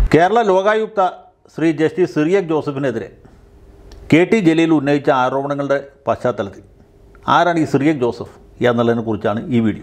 Kerala Lokayukta Shri justice Cyriac ജോസഫിനെതിരെ K T Jaleel ഉന്നയിച്ച ആരോപണങ്ങളുടെ പശ്ചാത്തലത്തിൽ ആരാണ് ഈ സിറിയക് ജോസഫ് എന്നുള്ളതിനെ കുറിച്ചാണ് ഈ വീഡിയോ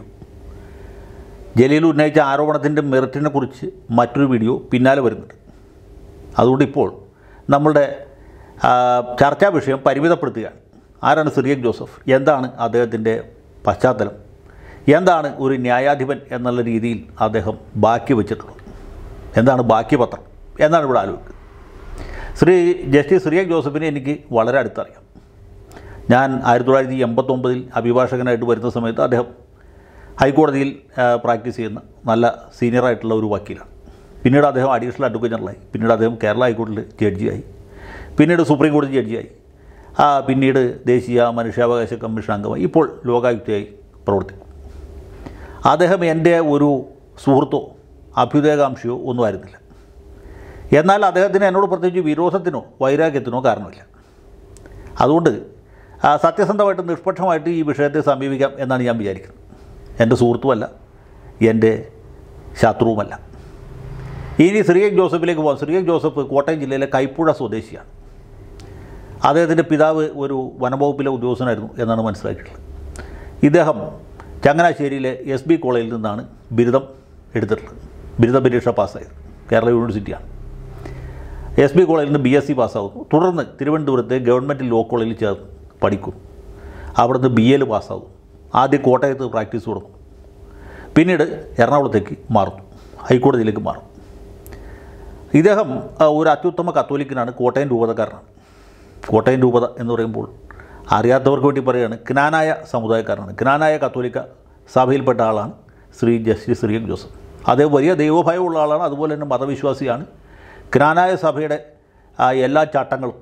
ജലീൽ ഉന്നയിച്ച ആരോപണത്തിൻ്റെ മെറിറ്റിനെ കുറിച്ച് മറ്റൊരു വീഡിയോ പിന്നാലെ വരുന്നുണ്ട് അതുകൊണ്ട് ഇപ്പോൾ നമ്മളുടെ ആ, ചർച്ചാ വിഷയം പരിമിതപ്പെടുത്തുകയാണ് ആരാണ് സിറിയക് ജോസഫ് എന്താണ് അദ്ദേഹത്തിൻ്റെ പശ്ചാത്തലം എന്താണ് ഒരു ന്യായാധിപൻ എന്നുള്ള രീതിയിൽ അദ്ദേഹം ബാക്കി വെച്ചിട്ടുള്ളത് എന്താണ് ബാക്കി പത്രം എന്നാണ് ഇവിടെ ആലോചിക്കുന്നത് ശ്രീ ജസ്റ്റിസ് സിറിയക് ജോസഫിനെ എനിക്ക് വളരെ അടുത്തറിയാം ഞാൻ ആയിരത്തി തൊള്ളായിരത്തി എൺപത്തൊമ്പതിൽ അഭിഭാഷകനായിട്ട് വരുന്ന സമയത്ത് അദ്ദേഹം ഹൈക്കോടതിയിൽ ആ, പ്രാക്ടീസ് ചെയ്യുന്ന നല്ല സീനിയറായിട്ടുള്ള ഒരു വക്കീലാണ് പിന്നീട് അദ്ദേഹം അഡീഷണൽ അഡ്വക്കേറ്റ് ജനറലായി പിന്നീട് അദ്ദേഹം കേരള ഹൈക്കോടതിയിൽ ജഡ്ജിയായി പിന്നീട് സുപ്രീം കോടതി ജഡ്ജിയായി ആ, പിന്നീട് ദേശീയ മനുഷ്യാവകാശ കമ്മീഷൻ അംഗമായി ഇപ്പോൾ ലോകായുക്തയായി പ്രവർത്തിക്കും അദ്ദേഹം എൻ്റെ ഒരു സുഹൃത്തോ അഭ്യുദയകാംക്ഷിയോ ഒന്നും ആയിരുന്നില്ല എന്നാൽ അദ്ദേഹത്തിന് എന്നോട് പ്രത്യേകിച്ച് വിരോധത്തിനോ വൈരാഗ്യത്തിനോ കാരണമില്ല അതുകൊണ്ട് ആ, സത്യസന്ധമായിട്ട് നിഷ്പക്ഷമായിട്ട് ഈ വിഷയത്തെ സമീപിക്കാം എന്നാണ് ഞാൻ വിചാരിക്കുന്നത് എൻ്റെ സുഹൃത്തുമല്ല എൻ്റെ ശത്രുവുമല്ല ഇനി ശ്രീയക് ജോസഫിലേക്ക് പോകാം ശ്രീയക് ജോസഫ് കോട്ടയം ജില്ലയിലെ കൈപ്പുഴ സ്വദേശിയാണ് അദ്ദേഹത്തിൻ്റെ പിതാവ് ഒരു വനംവകുപ്പിലെ ഉദ്യോഗസ്ഥനായിരുന്നു എന്നാണ് മനസ്സിലാക്കിയിട്ടുള്ളത് ഇദ്ദേഹം ചങ്ങനാശ്ശേരിയിലെ എസ് ബി കോളേജിൽ നിന്നാണ് ബിരുദം എടുത്തിട്ടുള്ളത് ബിരുദ പരീക്ഷ പാസ്സായത് കേരള യൂണിവേഴ്സിറ്റിയാണ് എസ് ബി കോളേജിൽ നിന്ന് ബി എസ് സി പാസ്സാകുന്നു തുടർന്ന് തിരുവനന്തപുരത്തെ ഗവൺമെൻറ് ലോ കോളേജിൽ ചേർന്ന് പഠിക്കുന്നു അവിടുന്ന് ബി എൽ പാസ്സാകും ആദ്യം കോട്ടയത്ത് പ്രാക്ടീസ് തുടങ്ങും പിന്നീട് എറണാകുളത്തേക്ക് മാറുന്നു ഹൈക്കോടതിയിലേക്ക് മാറും ഇദ്ദേഹം ആ, ഒരു അത്യുത്തമ കത്തോലിക്കനാണ് കോട്ടയം രൂപതക്കാരനാണ് കോട്ടയം രൂപത എന്ന് പറയുമ്പോൾ അറിയാത്തവർക്ക് വേണ്ടി പറയുകയാണ് ക്നാനായ സമുദായക്കാരനാണ് ക്നാനായ കത്തോലിക്ക സഭയിൽപ്പെട്ട ആളാണ് ശ്രീ ജസ്റ്റിസ് ശ്രീയക് ജോസഫ് അദ്ദേഹം വലിയ ദൈവഭയമുള്ള ആളാണ് അതുപോലെ തന്നെ മതവിശ്വാസിയാണ് ക്നാനായ സഭയുടെ ആ, എല്ലാ ചട്ടങ്ങളും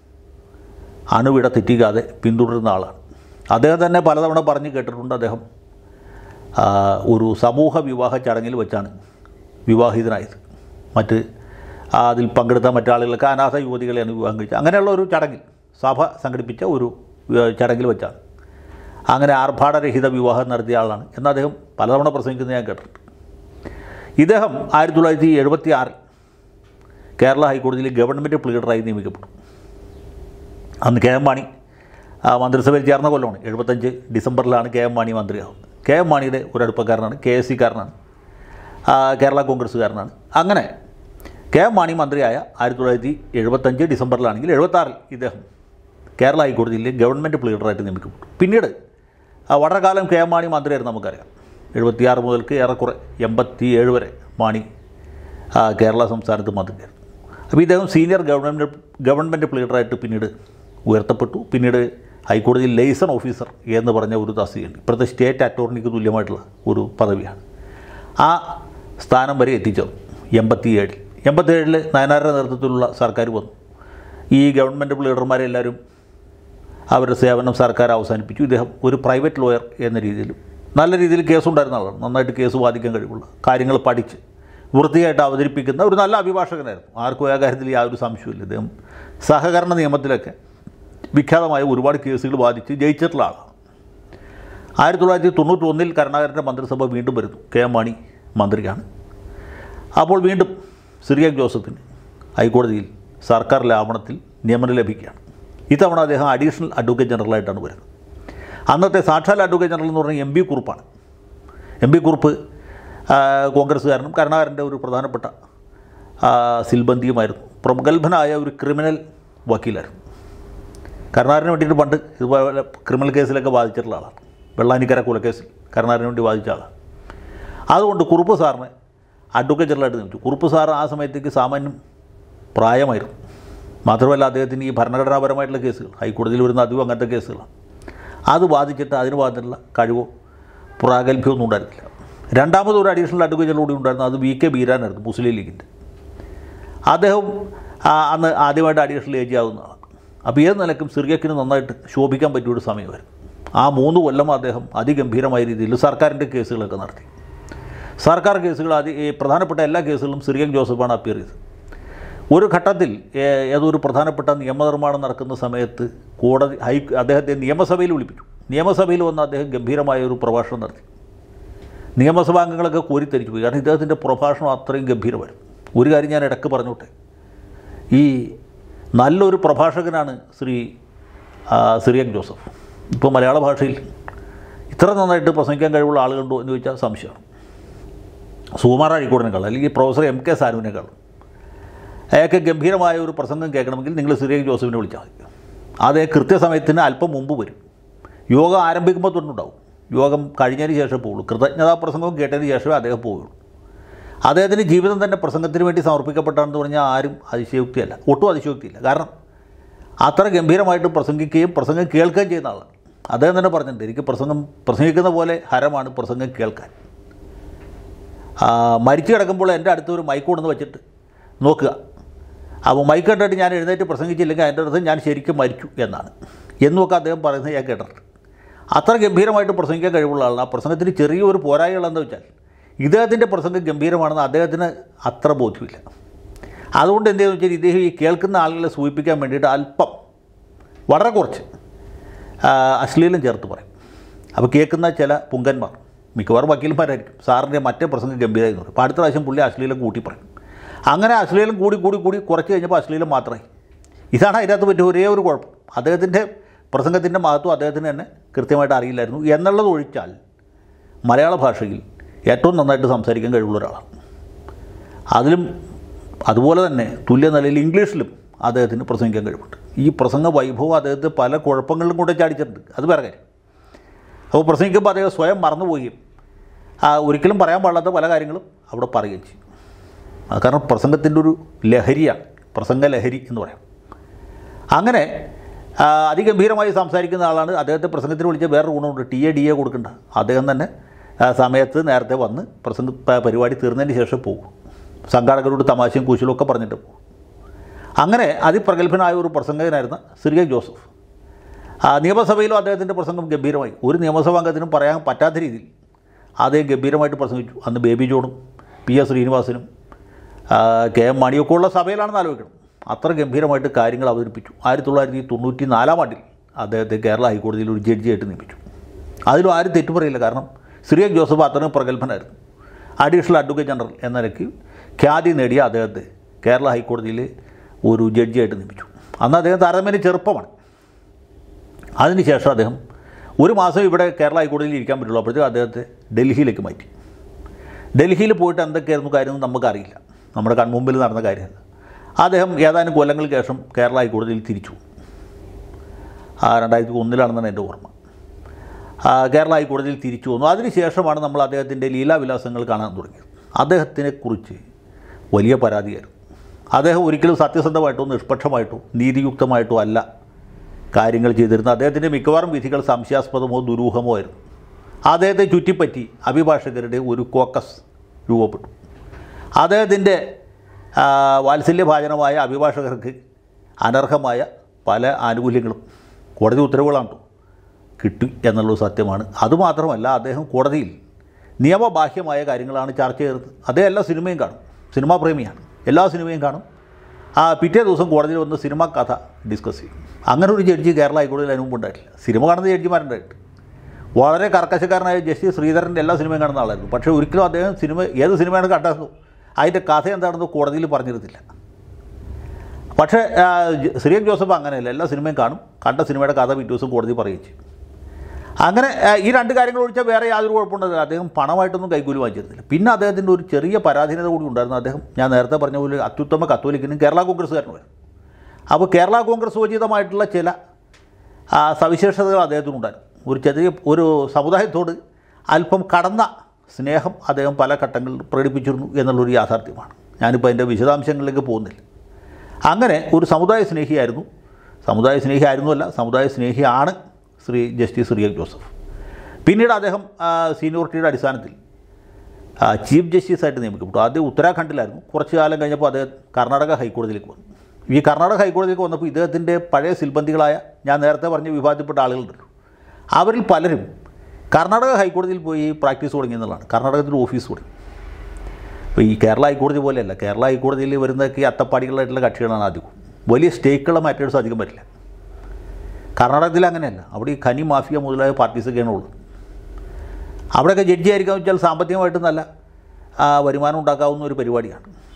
അണുവിട തെറ്റിക്കാതെ പിന്തുടരുന്ന ആളാണ് അദ്ദേഹം തന്നെ പലതവണ പറഞ്ഞു കേട്ടിട്ടുണ്ട് അദ്ദേഹം ആ, ഒരു സമൂഹ വിവാഹ ചടങ്ങിൽ വെച്ചാണ് വിവാഹിതനായത് മറ്റ് ആ, അതിൽ പങ്കെടുത്ത മറ്റാളുകൾക്ക് അനാഥ യുവതികളെയാണ് വിവാഹം കഴിച്ചത് അങ്ങനെയുള്ള ഒരു ചടങ്ങിൽ സഭ സംഘടിപ്പിച്ച ഒരു ഏ, ചടങ്ങിൽ വെച്ചാണ് അങ്ങനെ ആർഭാടരഹിത വിവാഹം നടത്തിയ ആളാണ് എന്ന് അദ്ദേഹം പലതവണ പ്രസംഗിക്കുന്നത് ഞാൻ കേട്ടിട്ടുണ്ട് ഇദ്ദേഹം ആയിരത്തി തൊള്ളായിരത്തി എഴുപത്തി ആറിൽ കേരള ഹൈക്കോടതിയിൽ ഗവൺമെൻറ് പ്ലീഡറായി നിയമിക്കപ്പെട്ടു അന്ന് കെ എം മാണി ആ, മന്ത്രിസഭയിൽ ചേർന്ന കൊല്ലമാണ് എഴുപത്തഞ്ച് ഡിസംബറിലാണ് കെ എം മാണി മന്ത്രിയാവുന്നത് കെ എം മാണിയുടെ ഒരു അടുപ്പക്കാരനാണ് കെ എസ് സിക്കാരനാണ് കേരള കോൺഗ്രസ്സുകാരനാണ് അങ്ങനെ കെ എം മാണി മന്ത്രിയായ ആയിരത്തി തൊള്ളായിരത്തി എഴുപത്തഞ്ച് ഡിസംബറിലാണെങ്കിൽ എഴുപത്താറിൽ ഇദ്ദേഹം കേരള ഹൈക്കോടതിയിൽ ഗവൺമെൻറ് പ്ലീഡറായിട്ട് നിയമിക്കപ്പെട്ടു പിന്നീട് ആ, വളരെ കാലം കെ എം മാണി മന്ത്രിയായിരുന്നു നമുക്കറിയാം എഴുപത്തിയാറ് മുതൽക്ക് ഏറെക്കുറെ എൺപത്തി ഏഴ് വരെ മാണി ആ, കേരള സംസ്ഥാനത്ത് മന്ത്രിയായിരുന്നു അപ്പോൾ ഇദ്ദേഹം സീനിയർ ഗവൺമെൻറ് ഗവൺമെൻറ് പ്ലീഡറായിട്ട് പിന്നീട് ഉയർത്തപ്പെട്ടു പിന്നീട് ഹൈക്കോടതിയിൽ ലെയ്സൺ ഓഫീസർ എന്ന് പറഞ്ഞ ഒരു തസ്തികയുണ്ട് ഇപ്പോഴത്തെ സ്റ്റേറ്റ് അറ്റോർണിക്ക് തുല്യമായിട്ടുള്ള ഒരു പദവിയാണ് ആ സ്ഥാനം വരെ എത്തിച്ചേർന്നു എൺപത്തി ഏഴിൽ എൺപത്തേഴിൽ നയനാരുടെ നേതൃത്വത്തിലുള്ള സർക്കാർ വന്നു ഈ ഗവൺമെൻറ് ലീഡർമാരെ എല്ലാവരും അവരുടെ സേവനം സർക്കാർ അവസാനിപ്പിച്ചു ഇദ്ദേഹം ഒരു പ്രൈവറ്റ് ലോയർ എന്ന രീതിയിലും നല്ല രീതിയിൽ കേസുണ്ടായിരുന്ന ആളാണ് നന്നായിട്ട് കേസ് വാദിക്കാൻ കഴിവുള്ള കാര്യങ്ങൾ പഠിച്ച് വൃത്തിയായിട്ട് അവതരിപ്പിക്കുന്ന ഒരു നല്ല അഭിഭാഷകനായിരുന്നു ആർക്കും ആ കാര്യത്തിൽ യാതൊരു സംശയമില്ല ഇദ്ദേഹം സഹകരണ നിയമത്തിലൊക്കെ വിഖ്യാതമായ ഒരുപാട് കേസുകൾ വാദിച്ച് ജയിച്ചിട്ടുള്ള ആളാണ് ആയിരത്തി തൊള്ളായിരത്തി തൊണ്ണൂറ്റി ഒന്നിൽ കരുണാകരൻ്റെ മന്ത്രിസഭ വീണ്ടും വരുന്നു കെ എം മാണി മന്ത്രിയാണ് അപ്പോൾ വീണ്ടും സിറിയക് ജോസഫിന് ഹൈക്കോടതിയിൽ സർക്കാർ ലാവണത്തിൽ നിയമനം ലഭിക്കുകയാണ് ഇത്തവണ അദ്ദേഹം അഡീഷണൽ അഡ്വക്കേറ്റ് ജനറലായിട്ടാണ് വരുന്നത് അന്നത്തെ സാക്ഷാൽ അഡ്വക്കേറ്റ് ജനറൽ എന്ന് പറഞ്ഞാൽ എം ബി കുറുപ്പാണ് എം ബി കുറുപ്പ് ആ, കോൺഗ്രസ്സുകാരനും കരുണാകരൻ്റെ ഒരു പ്രധാനപ്പെട്ട ആ, സിൽബന്ധിയുമായിരുന്നു പ്രഗത്ഭനായ ഒരു ക്രിമിനൽ വക്കീലായിരുന്നു കരുണാകരന് വേണ്ടിയിട്ട് പണ്ട് ഇതുപോലെ ക്രിമിനൽ കേസിലൊക്കെ ബാധിച്ചിട്ടുള്ള ആളാണ് വെള്ളാനിക്കര കൊലക്കേസിൽ കരുണാകരന് വേണ്ടി ബാധിച്ച ആളാണ് അതുകൊണ്ട് കുറുപ്പ് സാറിനെ അഡ്വക്കേറ്റ് ജനറലായിട്ട് നിയമിച്ചു കുറുപ്പ് സാർ ആ സമയത്തേക്ക് സാമാന്യം പ്രായമായിരുന്നു മാത്രമല്ല അദ്ദേഹത്തിന് ഈ ഭരണഘടനാപരമായിട്ടുള്ള കേസുകൾ ഹൈക്കോടതിയിൽ വരുന്ന അധികം അങ്ങനത്തെ കേസുകളാണ് അത് ബാധിച്ചിട്ട് അതിന് ബാധിച്ചിട്ടുള്ള കഴിവോ പ്രാഗൽഭ്യമൊന്നും ഉണ്ടായിരുന്നില്ല രണ്ടാമത് ഒരു അഡീഷണൽ അഡ്വക്കേറ്റ് ജനറൽ കൂടി ഉണ്ടായിരുന്നു അത് വി കെ ബീരാനായിരുന്നു മുസ്ലിം ലീഗിൻ്റെ അദ്ദേഹം ആ, അന്ന് ആദ്യമായിട്ട് അഡീഷണൽ ഏജ് ആകുന്ന ആളാണ് അപ്പോൾ ഏത് നിലക്കും സിറിയക്കിന് നന്നായിട്ട് ശോഭിക്കാൻ പറ്റിയ ഒരു സമയമായിരുന്നു ആ മൂന്ന് കൊല്ലം അദ്ദേഹം അതിഗംഭീരമായ രീതിയിൽ സർക്കാരിൻ്റെ കേസുകളൊക്കെ നടത്തി സർക്കാർ കേസുകൾ അതി ഈ പ്രധാനപ്പെട്ട എല്ലാ കേസുകളും സിറിയക് ജോസഫാണ് അപ്പിയർ ചെയ്തത് ഒരു ഘട്ടത്തിൽ ഏ- ഏതൊരു പ്രധാനപ്പെട്ട നിയമനിർമ്മാണം നടക്കുന്ന സമയത്ത് കോടതി ഹൈ അദ്ദേഹത്തെ നിയമസഭയിൽ വിളിപ്പിച്ചു നിയമസഭയിൽ വന്ന് അദ്ദേഹം ഗംഭീരമായ ഒരു പ്രഭാഷണം നടത്തി നിയമസഭാംഗങ്ങളൊക്കെ കോരിത്തരിച്ചു പോയി കാരണം ഇദ്ദേഹത്തിൻ്റെ പ്രഭാഷണം അത്രയും ഗംഭീരമായിരുന്നു ഒരു കാര്യം ഞാൻ ഇടയ്ക്ക് പറഞ്ഞോട്ടെ ഈ നല്ലൊരു പ്രഭാഷകനാണ് ശ്രീ ആ, സിറിയക് ജോസഫ് ഇപ്പോൾ മലയാള ഭാഷയിൽ ഇത്ര നന്നായിട്ട് പ്രസംഗിക്കാൻ കഴിവുള്ള ആളുകളുണ്ടോ എന്ന് ചോദിച്ചാൽ സംശയമാണ് സുകുമാർ അഴീക്കോടിനേക്കാൾ അല്ലെങ്കിൽ പ്രൊഫസർ എം കെ സാനുവിനേക്കാൾ അയാൾക്ക് ഗംഭീരമായ ഒരു പ്രസംഗം കേൾക്കണമെങ്കിൽ നിങ്ങൾ സിറിയക് ജോസഫിനെ വിളിച്ചാൽ മതി അത് കൃത്യസമയത്തിന് അല്പം മുമ്പ് വരും യോഗം ആരംഭിക്കുമ്പോൾ തൊട്ടുണ്ടാവും യോഗം കഴിഞ്ഞതിന് ശേഷം പോവുള്ളൂ കൃതജ്ഞതാ പ്രസംഗവും കേട്ടതിന് ശേഷമേ അദ്ദേഹം പോവുള്ളൂ അദ്ദേഹത്തിന് ജീവിതം തന്നെ പ്രസംഗത്തിന് വേണ്ടി സമർപ്പിക്കപ്പെട്ടാണെന്ന് പറഞ്ഞാൽ ആരും അതിശയോക്തിയല്ല ഒട്ടും അതിശയോക്തിയില്ല കാരണം അത്ര ഗംഭീരമായിട്ട് പ്രസംഗിക്കുകയും പ്രസംഗം കേൾക്കുകയും ചെയ്യുന്ന ആളാണ് അദ്ദേഹം തന്നെ പറഞ്ഞിട്ടുണ്ട് എനിക്ക് പ്രസംഗം പ്രസംഗിക്കുന്ന പോലെ ഹരമാണ് പ്രസംഗം കേൾക്കാൻ ആ, മരിച്ചു കിടക്കുമ്പോൾ എൻ്റെ അടുത്ത് ഒരു മൈക്ക് കൊണ്ടുവന്ന് വെച്ചിട്ട് നോക്കുക അപ്പോൾ മൈക്ക് കണ്ടിട്ട് ഞാൻ എഴുന്നേറ്റ് പ്രസംഗിച്ചില്ലെങ്കിൽ അതിൻ്റെ അർത്ഥം ഞാൻ ശരിക്കും മരിച്ചു എന്നാണ് എന്നൊക്കെ അദ്ദേഹം പറയുന്നത് ഞാൻ കേട്ടിട്ടുണ്ട് അത്ര ഗംഭീരമായിട്ട് പ്രസംഗിക്കാൻ കഴിവുള്ള ആളാണ് ആ പ്രസംഗത്തിന് ചെറിയൊരു പോരായ്മകളെന്ന് വെച്ചാൽ ഇദ്ദേഹത്തിൻ്റെ പ്രസംഗം ഗംഭീരമാണെന്ന് അദ്ദേഹത്തിന് അത്ര ബോധ്യമില്ല അതുകൊണ്ട് എന്തെന്ന് വെച്ചാൽ ഇദ്ദേഹം ഈ കേൾക്കുന്ന ആളുകളെ സൂചിപ്പിക്കാൻ വേണ്ടിയിട്ട് അല്പം വളരെ കുറച്ച് ആ, അശ്ലീലം ചേർത്ത് പറയും അപ്പോൾ കേൾക്കുന്ന ചില പുങ്കന്മാർ മിക്കവാറും വക്കീൽമാരായിരിക്കും സാറിൻ്റെ മറ്റേ പ്രസംഗം ഗംഭീരമായി എന്ന് പറയും അപ്പോൾ അടുത്ത പ്രാവശ്യം പുള്ളി അശ്ലീലം കൂട്ടി പറയും അങ്ങനെ അശ്ലീലം കൂടി കൂടി കൂടി കുറച്ച് കഴിഞ്ഞപ്പോൾ അശ്ലീലം മാത്രമായി ഇതാണ് അതിനകത്ത് പറ്റിയ ഒരേ ഒരു കുഴപ്പം അദ്ദേഹത്തിൻ്റെ പ്രസംഗത്തിൻ്റെ മഹത്വം അദ്ദേഹത്തിന് തന്നെ കൃത്യമായിട്ട് അറിയില്ലായിരുന്നു എന്നുള്ളത് ഒഴിച്ചാൽ മലയാള ഭാഷയിൽ ഏറ്റവും നന്നായിട്ട് സംസാരിക്കാൻ കഴിവുള്ള ഒരാളാണ് അതിലും അതുപോലെ തന്നെ തുല്യ നിലയിൽ ഇംഗ്ലീഷിലും അദ്ദേഹത്തിന് പ്രസംഗിക്കാൻ കഴിവുണ്ട് ഈ പ്രസംഗ വൈഭവം അദ്ദേഹത്തെ പല കുഴപ്പങ്ങളിലും കൊണ്ട് ചാടിച്ചിട്ടുണ്ട് അത് വേറെ കാര്യം അപ്പോൾ പ്രസംഗിക്കുമ്പോൾ അദ്ദേഹം സ്വയം മറന്നുപോവുകയും ആ, ഒരിക്കലും പറയാൻ പാടാത്ത പല കാര്യങ്ങളും അവിടെ പറയുകയും ചെയ്യും അത് കാരണം പ്രസംഗത്തിൻ്റെ ഒരു ലഹരിയാണ് പ്രസംഗ ലഹരി എന്ന് പറയാം അങ്ങനെ ആ, അതിഗംഭീരമായി സംസാരിക്കുന്ന ആളാണ് അദ്ദേഹത്തെ പ്രസംഗത്തിന് വിളിച്ച വേറൊരു ഗുണമുണ്ട് ടി എ ഡി എ കൊടുക്കണ്ട അദ്ദേഹം തന്നെ ആ, സമയത്ത് നേരത്തെ വന്ന് പ്രസംഗ പ- പരിപാടി തീർന്നതിന് ശേഷം പോകും സംഘാടകരോട് തമാശയും കുശലും ഒക്കെ പറഞ്ഞിട്ട് പോകും അങ്ങനെ അതിപ്രഗത്ഭനായ ഒരു പ്രസംഗകനായിരുന്ന സിറിയ ജോസഫ് ആ, നിയമസഭയിലും അദ്ദേഹത്തിൻ്റെ പ്രസംഗം ഗംഭീരമായി ഒരു നിയമസഭാ അംഗത്തിനും പറയാൻ പറ്റാത്ത രീതിയിൽ അദ്ദേഹം ഗംഭീരമായിട്ട് പ്രസംഗിച്ചു അന്ന് ബേബി ജോണും പി എസ് ശ്രീനിവാസനും ആ, കെ എം മണിയൊക്കെ ഉള്ള സഭയിലാണെന്ന് ആലോചിക്കണം അത്ര ഗംഭീരമായിട്ട് കാര്യങ്ങൾ അവതരിപ്പിച്ചു ആയിരത്തി തൊള്ളായിരത്തി തൊണ്ണൂറ്റി നാലാം ആണ്ടിൽ അദ്ദേഹത്തെ കേരള ഹൈക്കോടതിയിൽ ഒരു ജഡ്ജിയായിട്ട് നിയമിച്ചു അതിലും ആരും തെറ്റു പറയില്ല കാരണം സിറിയക് ജോസഫ് അത്രയും പ്രഗത്ഭനായിരുന്നു അഡീഷണൽ അഡ്വക്കേറ്റ് ജനറൽ എന്ന നിലയ്ക്ക് ഖ്യാതി നേടിയ അദ്ദേഹത്തെ കേരള ഹൈക്കോടതിയിൽ ഒരു ജഡ്ജിയായിട്ട് നിയമിച്ചു അന്ന് അദ്ദേഹം താരതമ്യേന ചെറുപ്പമാണ് അതിനുശേഷം അദ്ദേഹം ഒരു മാസം ഇവിടെ കേരള ഹൈക്കോടതിയിൽ ഇരിക്കാൻ പറ്റുള്ളൂ അപ്പോഴത്തേക്കും അദ്ദേഹത്തെ ഡൽഹിയിലേക്ക് മാറ്റി ഡൽഹിയിൽ പോയിട്ട് എന്തൊക്കെയായിരുന്നു കാര്യം നമുക്കറിയില്ല നമ്മുടെ കൺമുമ്പിൽ നടന്ന കാര്യമല്ല അദ്ദേഹം ഏതാനും കൊല്ലങ്ങൾക്ക് ശേഷം കേരള ഹൈക്കോടതിയിൽ തിരിച്ചു ആ രണ്ടായിരത്തി ഒന്നിലാണെന്നാണ് എൻ്റെ ഓർമ്മ ആ, കേരള ഹൈക്കോടതിയിൽ തിരിച്ചു വന്നു അതിനുശേഷമാണ് നമ്മൾ അദ്ദേഹത്തിൻ്റെ ലീലാവിലാസങ്ങൾ കാണാൻ തുടങ്ങിയത് അദ്ദേഹത്തിനെ കുറിച്ച് വലിയ പരാതിയായിരുന്നു അദ്ദേഹം ഒരിക്കലും സത്യസന്ധമായിട്ടോ നിഷ്പക്ഷമായിട്ടോ നീതിയുക്തമായിട്ടോ അല്ല കാര്യങ്ങൾ ചെയ്തിരുന്നത് അദ്ദേഹത്തിൻ്റെ മിക്കവാറും വിധികൾ സംശയാസ്പദമോ ദുരൂഹമോ ആയിരുന്നു അദ്ദേഹത്തെ ചുറ്റിപ്പറ്റി അഭിഭാഷകരുടെ ഒരു കോക്കസ് രൂപപ്പെട്ടു അദ്ദേഹത്തിൻ്റെ ആ, വാത്സല്യഭാജനമായ അഭിഭാഷകർക്ക് അനർഹമായ പല ആനുകൂല്യങ്ങളും കോടതി ഉത്തരവുകളാണ് ട്ടോ കിട്ടി എന്നുള്ളത് സത്യമാണ് അതുമാത്രമല്ല അദ്ദേഹം കോടതിയിൽ നിയമബാഹ്യമായ കാര്യങ്ങളാണ് ചർച്ച ചെയ്തത് അദ്ദേഹം എല്ലാ സിനിമയും കാണും സിനിമാ പ്രേമിയാണ് എല്ലാ സിനിമയും കാണും ആ പിറ്റേ ദിവസം കോടതിയിൽ വന്ന് സിനിമ കഥ ഡിസ്കസ് ചെയ്യും അങ്ങനെ ഒരു ജഡ്ജി കേരള ഹൈക്കോടതിയിൽ അതിന് മുമ്പ് ഉണ്ടായിട്ടില്ല സിനിമ കാണുന്ന ജഡ്ജിമാരുണ്ടായിട്ട് വളരെ കർക്കശക്കാരനായ ജസ്റ്റിസ് ശ്രീധരൻ്റെ എല്ലാ സിനിമയും കാണുന്ന ആളായിരുന്നു പക്ഷേ ഒരിക്കലും അദ്ദേഹം സിനിമ ഏത് സിനിമയാണ് കണ്ടത് അതിൻ്റെ കഥ എന്താണെന്ന് കോടതിയിൽ പറഞ്ഞിരുന്നില്ല പക്ഷേ ആ, ജ- സിറിയക് ജോസഫ് അങ്ങനെയല്ല എല്ലാ സിനിമയും കാണും കണ്ട സിനിമയുടെ കഥ പിറ്റേ ദിവസം കോടതി പറയുകയും ചെയ്യും അങ്ങനെ ആ, ഈ രണ്ട് കാര്യങ്ങൾ ഒഴിച്ചാൽ വേറെ യാതൊരു കുഴപ്പമുണ്ടായിരുന്നില്ല അദ്ദേഹം പണമായിട്ടൊന്നും കൈക്കൂലി വാങ്ങിച്ചിരുന്നില്ല പിന്നെ അദ്ദേഹത്തിൻ്റെ ഒരു ചെറിയ പരാധീനത കൂടി ഉണ്ടായിരുന്നു അദ്ദേഹം ഞാൻ നേരത്തെ പറഞ്ഞ പോലെ അത്യുത്തമ കത്തോലിക്കനും കേരള കോൺഗ്രസ്സുകാരനുമായിരുന്നു അപ്പോൾ കേരള കോൺഗ്രസ് ഉചിതമായിട്ടുള്ള ചില ആ, സവിശേഷതകൾ അദ്ദേഹത്തിനുണ്ടായിരുന്നു ഒരു ചെറിയ ഒരു സമുദായത്തോട് അല്പം കടന്ന സ്നേഹം അദ്ദേഹം പല ഘട്ടങ്ങളിൽ പ്രകടിപ്പിച്ചിരുന്നു എന്നുള്ളൊരു യാഥാർത്ഥ്യമാണ് ഞാനിപ്പോൾ അതിൻ്റെ വിശദാംശങ്ങളിലേക്ക് പോകുന്നില്ല അങ്ങനെ ഒരു സമുദായ സ്നേഹിയായിരുന്നു സമുദായ സ്നേഹിയായിരുന്നു അല്ല സമുദായ സ്നേഹിയാണ് ശ്രീ ജസ്റ്റിസ് റിയക് ജോസഫ് പിന്നീട് അദ്ദേഹം ആ, സീനിയോറിറ്റിയുടെ അടിസ്ഥാനത്തിൽ ആ, ചീഫ് ജസ്റ്റിസായിട്ട് നിയമിക്കപ്പെട്ടു ആദ്യം ഉത്തരാഖണ്ഡിലായിരുന്നു കുറച്ച് കാലം കഴിഞ്ഞപ്പോൾ അദ്ദേഹം കർണാടക ഹൈക്കോടതിയിലേക്ക് വന്നു ഈ കർണാടക ഹൈക്കോടതിയിലേക്ക് വന്നപ്പോൾ ഇദ്ദേഹത്തിൻ്റെ പഴയ സിൽബന്ധികളായ ഞാൻ നേരത്തെ പറഞ്ഞ വിഭാഗത്തിൽപ്പെട്ട ആളുകളുണ്ടല്ലോ അവരിൽ പലരും കർണാടക ഹൈക്കോടതിയിൽ പോയി പ്രാക്ടീസ് തുടങ്ങി എന്നുള്ളതാണ് കർണാടകത്തിൽ ഓഫീസ് തുടങ്ങി ഇപ്പോൾ ഈ കേരള ഹൈക്കോടതി പോലെയല്ല കേരള ഹൈക്കോടതിയിൽ വരുന്നതൊക്കെ ഈ അത്തപ്പാടികളായിട്ടുള്ള കക്ഷികളാണ് അധികം വലിയ സ്റ്റേക്കുള്ള മാറ്റേഴ്സ് അധികം പറ്റില്ല കർണാടകത്തിൽ അങ്ങനെയല്ല അവിടെ ഈ ഖനി മാഫിയ മുതലായ പാർട്ടീസൊക്കെയാണ് ഉള്ളത് അവിടെയൊക്കെ ജഡ്ജി ആയിരിക്കാമെന്ന് വെച്ചാൽ സാമ്പത്തികമായിട്ട് നല്ല ആ, വരുമാനം ഉണ്ടാക്കാവുന്ന ഒരു പരിപാടിയാണ്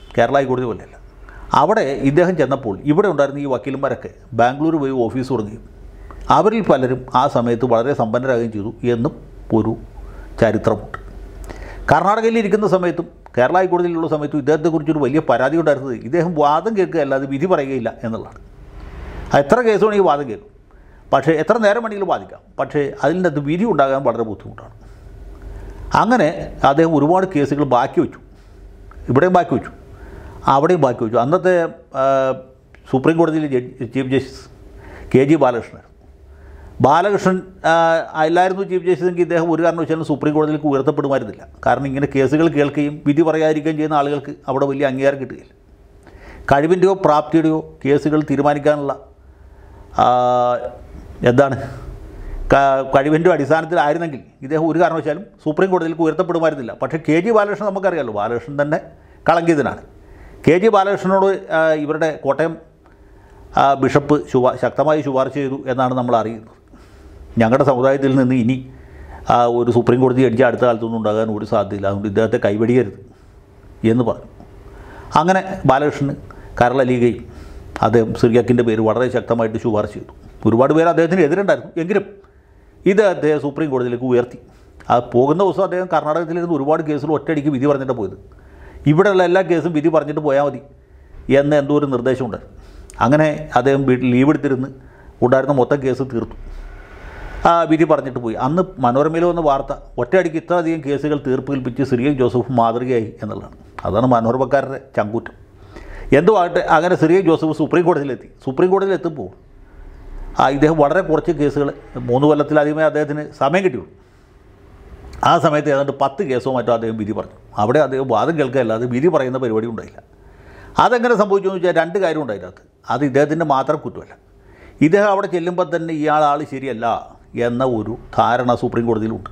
കേരള ഹൈക്കോടതി പോലെയല്ല അവിടെ ഇദ്ദേഹം ചെന്നപ്പോൾ ഇവിടെ ഉണ്ടായിരുന്ന ഈ വക്കീലന്മാരൊക്കെ ബാംഗ്ലൂർ പോയി ഓഫീസ് തുടങ്ങുകയും അവരിൽ പലരും ആ സമയത്ത് വളരെ സമ്പന്നരാകുകയും ചെയ്തു എന്നും ഒരു ചരിത്രമുണ്ട് കർണാടകയിൽ ഇരിക്കുന്ന സമയത്തും കേരള ഹൈക്കോടതിയിലുള്ള സമയത്തും ഇദ്ദേഹത്തെക്കുറിച്ചൊരു വലിയ പരാതി ഉണ്ടായിരുന്നത് ഇദ്ദേഹം വാദം കേൾക്കുക അല്ലാതെ വിധി പറയുകയില്ല എന്നുള്ളതാണ് അത് എത്ര കേസ് വേണമെങ്കിൽ വാദം കേൾക്കും പക്ഷേ എത്ര നേരം വേണമെങ്കിലും വാദിക്കാം പക്ഷേ അതിൻ്റെ അത് വിധി ഉണ്ടാകാൻ വളരെ ബുദ്ധിമുട്ടാണ് അങ്ങനെ അദ്ദേഹം ഒരുപാട് കേസുകൾ ബാക്കി വെച്ചു ഇവിടെയും ബാക്കി വെച്ചു അവിടെയും ബാക്കി വെച്ചു അന്നത്തെ ആ, സുപ്രീം കോടതിയിലെ judge chief justice K G Balakrishnan Balakrishnan ആ, അല്ലായിരുന്നു ചീഫ് ജസ്റ്റിസ് എങ്കിൽ ഇദ്ദേഹം ഒരു കാരണവശാലും സുപ്രീം കോടതിയിലേക്ക് ഉയർത്തപ്പെടുമായിരുന്നില്ല കാരണം ഇങ്ങനെ കേസുകൾ കേൾക്കുകയും വിധി പറയാതിരിക്കുകയും ചെയ്യുന്ന ആളുകൾക്ക് അവിടെ വലിയ അംഗീകാരം കിട്ടുകയില്ല കഴിവിൻ്റെയോ പ്രാപ്തിയുടെയോ കേസുകൾ തീരുമാനിക്കാനുള്ള ആ, എന്താണ് ക- കഴിവിൻ്റെ അടിസ്ഥാനത്തിലായിരുന്നെങ്കിൽ ഇദ്ദേഹം ഒരു കാരണവശാലും സുപ്രീം കോടതിയിലേക്ക് ഉയർത്തപ്പെടുമായിരുന്നില്ല പക്ഷേ കെ ജി ബാലകൃഷ്ണൻ നമുക്കറിയാമല്ലോ ബാലകൃഷ്ണൻ തന്നെ കളങ്കിതനാണ് കെ ജി ബാലകൃഷ്ണനോട് ആ, ഇവരുടെ കോട്ടയം ആ, ബിഷപ്പ് ശുപാ ശക്തമായി ശുപാർശ ചെയ്തു എന്നാണ് നമ്മൾ അറിയുന്നത് ഞങ്ങളുടെ സമുദായത്തിൽ നിന്ന് ഇനി ആ, ഒരു സുപ്രീം കോടതി ജഡ്ജി അടുത്ത കാലത്തൊന്നും ഉണ്ടാകാൻ ഒരു സാധ്യതയില്ല അതുകൊണ്ട് ഇദ്ദേഹത്തെ കൈവടിയരുത് എന്ന് പറഞ്ഞു അങ്ങനെ ബാലകൃഷ്ണന് കരളലിയുകയും അദ്ദേഹം സിറിയാക്കിൻ്റെ പേര് വളരെ ശക്തമായിട്ട് ശുപാർശ ചെയ്തു ഒരുപാട് പേര് അദ്ദേഹത്തിന് എതിരുണ്ടായിരുന്നു എങ്കിലും ഇത് അദ്ദേഹം സുപ്രീം കോടതിയിലേക്ക് ഉയർത്തി ആ പോകുന്ന ദിവസം അദ്ദേഹം കർണാടകത്തിലിരുന്ന് ഒരുപാട് കേസുകൾ ഒറ്റയടിക്ക് വിധി പറഞ്ഞിട്ട് പോയത് ഇവിടെയുള്ള എല്ലാ കേസും വിധി പറഞ്ഞിട്ട് പോയാൽ മതി എന്ന് എന്തോ ഒരു നിർദ്ദേശമുണ്ടായിരുന്നു അങ്ങനെ അദ്ദേഹം വീട്ടിൽ ലീവ് എടുത്തിരുന്ന് ഉണ്ടായിരുന്ന മൊത്തം കേസ് തീർത്തു ആ വിധി പറഞ്ഞിട്ട് പോയി അന്ന് മനോരമയിൽ വന്ന വാർത്ത ഒറ്റയടിക്ക് ഇത്രയധികം കേസുകൾ തീർപ്പ് കൽപ്പിച്ച് സിറിയക് ജോസഫ് മാതൃകയായി എന്നുള്ളതാണ് അതാണ് മനോരമക്കാരുടെ ചങ്കൂറ്റം എന്തോ ആകട്ടെ അങ്ങനെ സിറിയക് ജോസഫ് സുപ്രീം കോടതിയിലെത്തി സുപ്രീം കോടതിയിൽ എത്തുമ്പോൾ ആ ഇദ്ദേഹം വളരെ കുറച്ച് കേസുകൾ മൂന്ന് കൊല്ലത്തിലധികമേ അദ്ദേഹത്തിന് സമയം കിട്ടിയുള്ളൂ ആ സമയത്ത് ഏതാണ്ട് പത്ത് കേസോ മറ്റോ അദ്ദേഹം വിധി പറഞ്ഞു അവിടെ അദ്ദേഹം വാദം കേൾക്കുകയല്ലാതെ വിധി പറയുന്ന പരിപാടി ഉണ്ടായില്ല അതെങ്ങനെ സംഭവിച്ചു എന്ന് വെച്ചാൽ രണ്ട് കാര്യം ഉണ്ടായി അതിനകത്ത് അത് ഇദ്ദേഹത്തിൻ്റെ മാത്രം കുറ്റമല്ല ഇദ്ദേഹം അവിടെ ചെല്ലുമ്പോൾ തന്നെ ഇയാൾ ആൾ ശരിയല്ല എന്ന ഒരു ധാരണ സുപ്രീം കോടതിയിലുണ്ട്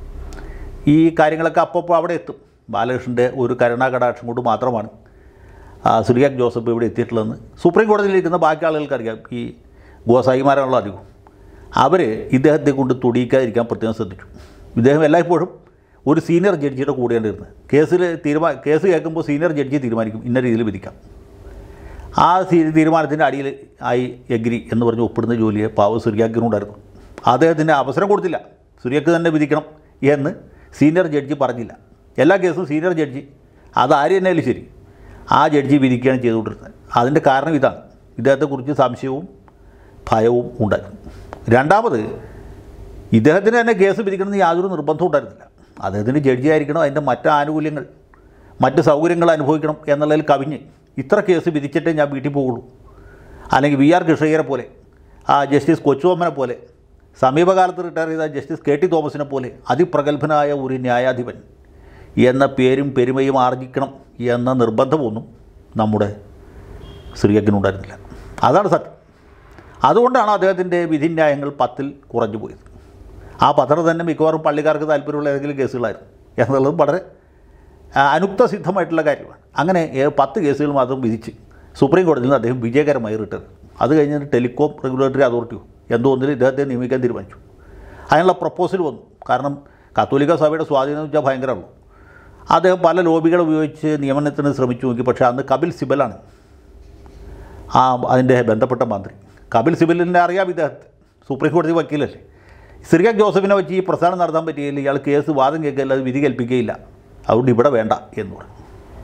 ഈ കാര്യങ്ങളൊക്കെ അപ്പോൾ അവിടെ എത്തും ബാലകൃഷ്ണൻ്റെ ഒരു കരുണാകടാക്ഷം കൊണ്ട് മാത്രമാണ് ആ, സിറിയാക് ജോസഫ് ഇവിടെ എത്തിയിട്ടുള്ളതെന്ന് സുപ്രീം കോടതിയിലിരിക്കുന്ന ബാക്കി ആളുകൾക്കറിയാം ഈ ഗോസായിമാരാണല്ലോ അധികം അവർ ഇദ്ദേഹത്തെ കൊണ്ട് തൊടിയിക്കാതിരിക്കാൻ പ്രത്യേകം ശ്രദ്ധിച്ചു ഇദ്ദേഹം എല്ലായ്പ്പോഴും ഒരു സീനിയർ ജഡ്ജിയുടെ കൂടെയാണ് ഇരുന്നത് കേസിൽ തീരുമാ കേസ് കേൾക്കുമ്പോൾ സീനിയർ ജഡ്ജി തീരുമാനിക്കും ഇന്ന രീതിയിൽ വിധിക്കാം ആ സീ- തീരുമാനത്തിൻ്റെ അടിയിൽ ആയി എഗ്രി എന്ന് പറഞ്ഞ് ഒപ്പിടുന്ന ജോലിയെ പാവ സുര്യാക്കിനുണ്ടായിരുന്നു അദ്ദേഹത്തിന് അവസരം കൊടുത്തില്ല സുര്യക്ക് തന്നെ വിധിക്കണം എന്ന് സീനിയർ ജഡ്ജി പറഞ്ഞില്ല എല്ലാ കേസും സീനിയർ ജഡ്ജി അത് ആര് തന്നെയാലും ശരി ആ ജഡ്ജി വിധിക്കുകയാണ് ചെയ്തുകൊണ്ടിരുന്നത് അതിൻ്റെ കാരണം ഇതാണ് ഇദ്ദേഹത്തെക്കുറിച്ച് സംശയവും ഭയവും ഉണ്ടായിരുന്നു രണ്ടാമത് ഇദ്ദേഹത്തിന് തന്നെ കേസ് വിധിക്കണമെന്ന് യാതൊരു നിർബന്ധവും ഉണ്ടായിരുന്നില്ല അദ്ദേഹത്തിന് ജഡ്ജി ആയിരിക്കണം അതിൻ്റെ മറ്റ് ആനുകൂല്യങ്ങൾ മറ്റ് സൗകര്യങ്ങൾ അനുഭവിക്കണം എന്നുള്ളതിൽ കവിഞ്ഞ് ഇത്ര കേസ് വിധിച്ചിട്ടേ ഞാൻ വീട്ടിൽ പോകുള്ളൂ അല്ലെങ്കിൽ വി ആർ കൃഷ്ണയ്യരെ പോലെ ആ ജസ്റ്റിസ് കൊച്ചുവമ്മനെ പോലെ സമീപകാലത്ത് റിട്ടയർ ചെയ്ത ജസ്റ്റിസ് കെ ടി തോമസിനെ പോലെ അതിപ്രഗത്ഭനായ ഒരു ന്യായാധിപൻ എന്ന പേരും പെരുമയും ആർജിക്കണം എന്ന നിർബന്ധമൊന്നും നമ്മുടെ ശ്രീയക്കിനുണ്ടായിരുന്നില്ല അതാണ് സത്യം അതുകൊണ്ടാണ് അദ്ദേഹത്തിൻ്റെ വിധിന്യായങ്ങൾ പത്തിൽ കുറഞ്ഞു പോയത് ആ പത്രം തന്നെ മിക്കവാറും പള്ളിക്കാർക്ക് താല്പര്യമുള്ള ഏതെങ്കിലും കേസുകളായിരുന്നു എന്നുള്ളത് വളരെ ആ, അനുക്തസിദ്ധമായിട്ടുള്ള കാര്യമാണ് അങ്ങനെ ഏ- പത്ത് കേസുകൾ മാത്രം വിധിച്ച് സുപ്രീം കോടതിയിൽ നിന്ന് അദ്ദേഹം വിജയകരമായി റിട്ടയർ അത് കഴിഞ്ഞിട്ട് ടെലികോം റെഗുലേറ്ററി അതോറിറ്റിയോ എന്തോ ഒന്നിൽ ഇദ്ദേഹത്തെ നിയമിക്കാൻ തീരുമാനിച്ചു അതിനുള്ള പ്രപ്പോസൽ വന്നു കാരണം കത്തോലിക്ക സഭയുടെ സ്വാധീനം എന്ന് വെച്ചാൽ ഭയങ്കരമുള്ളൂ അദ്ദേഹം പല ലോബികൾ ഉപയോഗിച്ച് നിയമനത്തിന് ശ്രമിച്ചു നോക്കി പക്ഷേ അന്ന് കപിൽ സിബലാണ് ആ അതിൻ്റെ ബന്ധപ്പെട്ട മന്ത്രി കപിൽ സിബലിനെ അറിയാം ഇദ്ദേഹത്തെ സുപ്രീം കോടതി വക്കീലല്ലേ സിറിയാക് ജോസഫിനെ വെച്ച് ഈ പ്രസ്ഥാനം നടത്താൻ പറ്റിയില്ല ഇയാൾ കേസ് വാദം കേൾക്കില്ല അത് വിധി കൽപ്പിക്കുകയില്ല അതുകൊണ്ട് ഇവിടെ വേണ്ട എന്ന് പറഞ്ഞു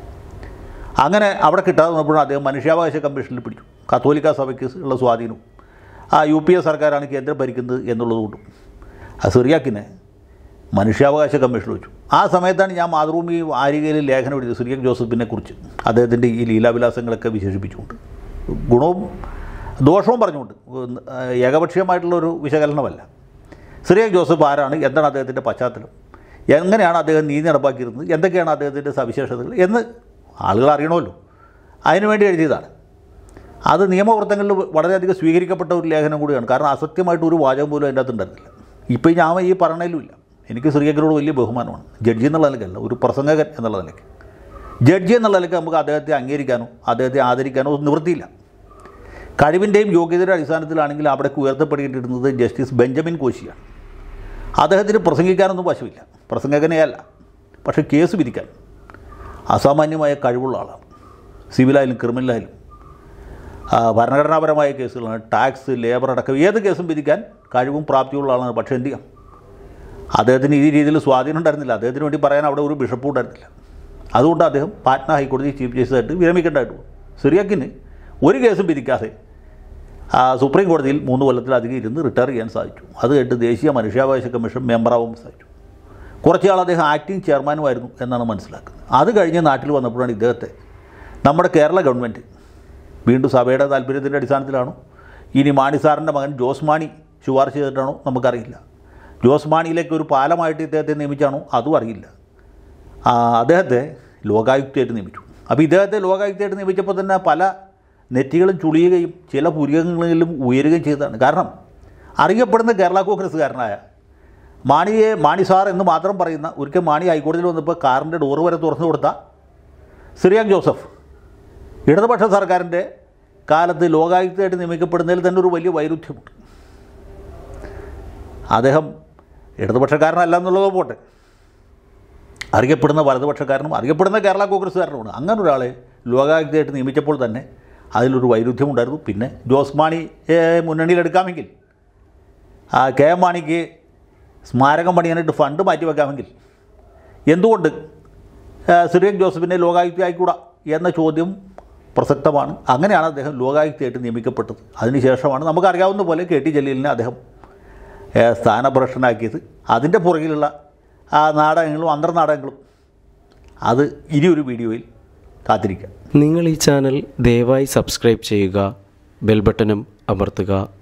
അങ്ങനെ അവിടെ കിട്ടാതെ വന്നപ്പോഴും അദ്ദേഹം മനുഷ്യാവകാശ കമ്മീഷനിൽ പിടിച്ചു കത്തോലിക്ക സഭയ്ക്ക് ഉള്ള സ്വാധീനവും ആ യു പി എ സർക്കാരാണ് കേന്ദ്രം ഭരിക്കുന്നത് എന്നുള്ളതുകൊണ്ടും ആ സിറിയാക്കിനെ മനുഷ്യാവകാശ കമ്മീഷൻ വെച്ചു ആ സമയത്താണ് ഞാൻ മാതൃഭൂമി ആരികയിൽ ലേഖനം എഴുതിയത് സിറിയക് ജോസഫിനെ കുറിച്ച് അദ്ദേഹത്തിൻ്റെ ഈ ലീലാവിലാസങ്ങളൊക്കെ വിശേഷിപ്പിച്ചുകൊണ്ട് ഗുണവും ദോഷവും പറഞ്ഞുകൊണ്ട് ഒന്ന് ഏകപക്ഷീയമായിട്ടുള്ള ഒരു വിശകലനമല്ല സിറിയക് ജോസഫ് ആരാണ് എന്താണ് അദ്ദേഹത്തിൻ്റെ പശ്ചാത്തലം എങ്ങനെയാണ് അദ്ദേഹം നീതി നടപ്പാക്കിയിരുന്നത് എന്തൊക്കെയാണ് അദ്ദേഹത്തിൻ്റെ സവിശേഷതകൾ എന്ന് ആളുകൾ അറിയണമല്ലോ അതിനുവേണ്ടി എഴുതിയതാണ് അത് നിയമവൃത്തങ്ങളിൽ വളരെയധികം സ്വീകരിക്കപ്പെട്ട ഒരു ലേഖനം കൂടിയാണ് കാരണം അസത്യമായിട്ട് ഒരു വാചകം പോലും അതിൻ്റെ അകത്ത് ഉണ്ടായിരുന്നില്ല ഇപ്പോൾ ഞാൻ ഈ പറഞ്ഞതിലുമില്ല എനിക്ക് ശ്രീയക്കരോട് വലിയ ബഹുമാനമാണ് ജഡ്ജി എന്നുള്ള നിലയ്ക്കല്ല ഒരു പ്രസംഗകൻ എന്നുള്ള നിലയ്ക്ക് ജഡ്ജി എന്നുള്ള നിലയ്ക്ക് നമുക്ക് അദ്ദേഹത്തെ അംഗീകരിക്കാനോ അദ്ദേഹത്തെ ആദരിക്കാനോ നിവൃത്തിയില്ല കഴിവിൻ്റെയും യോഗ്യതയുടെ അടിസ്ഥാനത്തിലാണെങ്കിൽ അവിടേക്ക് ഉയർത്തപ്പെടേണ്ടിയിരുന്നത് ജസ്റ്റിസ് ബെഞ്ചമിൻ കോശിയാണ് അദ്ദേഹത്തിന് പ്രസംഗിക്കാനൊന്നും വശമില്ല പ്രസംഗകനെയല്ല പക്ഷേ കേസ് വിധിക്കാൻ അസാമാന്യമായ കഴിവുള്ള ആളാണ് സിവിലായാലും ക്രിമിനലായാലും ആ, ഭരണഘടനാപരമായ കേസുകളാണ് ടാക്സ് ലേബർ അടക്കം ഏത് കേസും വിധിക്കാൻ കഴിവും പ്രാപ്തിയുള്ള ആളാണ് പക്ഷേ എന്ത് ചെയ്യാം അദ്ദേഹത്തിന് ഈ രീതിയിൽ സ്വാധീനം ഉണ്ടായിരുന്നില്ല അദ്ദേഹത്തിന് വേണ്ടി പറയാൻ അവിടെ ഒരു ബിഷപ്പും ഉണ്ടായിരുന്നില്ല അതുകൊണ്ട് അദ്ദേഹം പാറ്റ്ന ഹൈക്കോടതി ചീഫ് ജസ്റ്റിസായിട്ട് വിരമിക്കേണ്ടതായിട്ട് വന്നു സിറിയക്കിന് ഒരു കേസും വിധിക്കാതെ ആ, സുപ്രീം കോടതിയിൽ മൂന്ന് കൊല്ലത്തിലധികം ഇരുന്ന് റിട്ടയർ ചെയ്യാൻ സാധിച്ചു അത് കഴിഞ്ഞിട്ട് ദേശീയ മനുഷ്യാവകാശ കമ്മീഷൻ മെമ്പറാവാൻ സാധിച്ചു കുറച്ചാൾ അദ്ദേഹം ആക്ടിംഗ് ചെയർമാനുമായിരുന്നു എന്നാണ് മനസ്സിലാക്കുന്നത് അത് കഴിഞ്ഞ് നാട്ടിൽ വന്നപ്പോഴാണ് ഇദ്ദേഹത്തെ നമ്മുടെ കേരള ഗവൺമെൻറ് വീണ്ടും സഭയുടെ താല്പര്യത്തിൻ്റെ അടിസ്ഥാനത്തിലാണോ ഇനി മാണി സാറിൻ്റെ മകൻ ജോസ് മാണി ശുപാർശ ചെയ്തിട്ടാണോ നമുക്കറിയില്ല ജോസ് മാണിയിലേക്ക് ഒരു പാലമായിട്ട് ഇദ്ദേഹത്തെ നിയമിച്ചാണോ അതും അറിയില്ല ആ, അദ്ദേഹത്തെ ലോകായുക്തയായിട്ട് നിയമിച്ചു അപ്പോൾ ഇദ്ദേഹത്തെ ലോകായുക്തയായിട്ട് നിയമിച്ചപ്പോൾ തന്നെ പല നെറ്റികളും ചുളിയുകയും ചില പുരികങ്ങളിലും ഉയരുകയും ചെയ്തതാണ് കാരണം അറിയപ്പെടുന്ന കേരള കോൺഗ്രസ്സുകാരനായ മാണിയെ മാണി സാർ എന്ന് മാത്രം പറയുന്ന ഒരിക്കൽ മാണി ഹൈക്കോടതിയിൽ വന്നപ്പോൾ കാറിൻ്റെ ഡോറ് വരെ തുറന്നു കൊടുത്ത സിറിയാക് ജോസഫ് ഇടതുപക്ഷ സർക്കാരിൻ്റെ കാലത്ത് ലോകായുക്തയായിട്ട് നിയമിക്കപ്പെടുന്നതിൽ തന്നെ ഒരു വലിയ വൈരുദ്ധ്യമുണ്ട് അദ്ദേഹം ഇടതുപക്ഷക്കാരനല്ല എന്നുള്ളത് പോട്ടെ അറിയപ്പെടുന്ന വലതുപക്ഷക്കാരനും അറിയപ്പെടുന്ന കേരള കോൺഗ്രസ്സുകാരനുമാണ് അങ്ങനെ ഒരാളെ ലോകായുക്തയായിട്ട് നിയമിച്ചപ്പോൾ തന്നെ അതിലൊരു വൈരുദ്ധ്യമുണ്ടായിരുന്നു പിന്നെ ജോസ് മാണിയെ മുന്നണിയിലെടുക്കാമെങ്കിൽ ആ കെ എം മാണിക്ക് സ്മാരകം പണിയാനായിട്ട് ഫണ്ട് മാറ്റിവെക്കാമെങ്കിൽ എന്തുകൊണ്ട് ആ, സിറിയക് ജോസഫിനെ ലോകായുക്ത ആയിക്കൂടാ എന്ന ചോദ്യം പ്രസക്തമാണ് അങ്ങനെയാണ് അദ്ദേഹം ലോകായുക്തയായിട്ട് നിയമിക്കപ്പെട്ടത് അതിനുശേഷമാണ് നമുക്കറിയാവുന്ന പോലെ കെ ടി ജലീലിനെ അദ്ദേഹം ഏ, സ്ഥാനഭ്രഷ്ടനാക്കിയത് അതിൻ്റെ പുറകിലുള്ള ആ നാടകങ്ങളും അന്തർനാടകങ്ങളും അത് ഇനിയൊരു വീഡിയോയിൽ കാത്തിരിക്കാം നിങ്ങൾ ഈ ചാനൽ ദയവായി സബ്സ്ക്രൈബ് ചെയ്യുക ബെൽ ബട്ടണും അമർത്തുക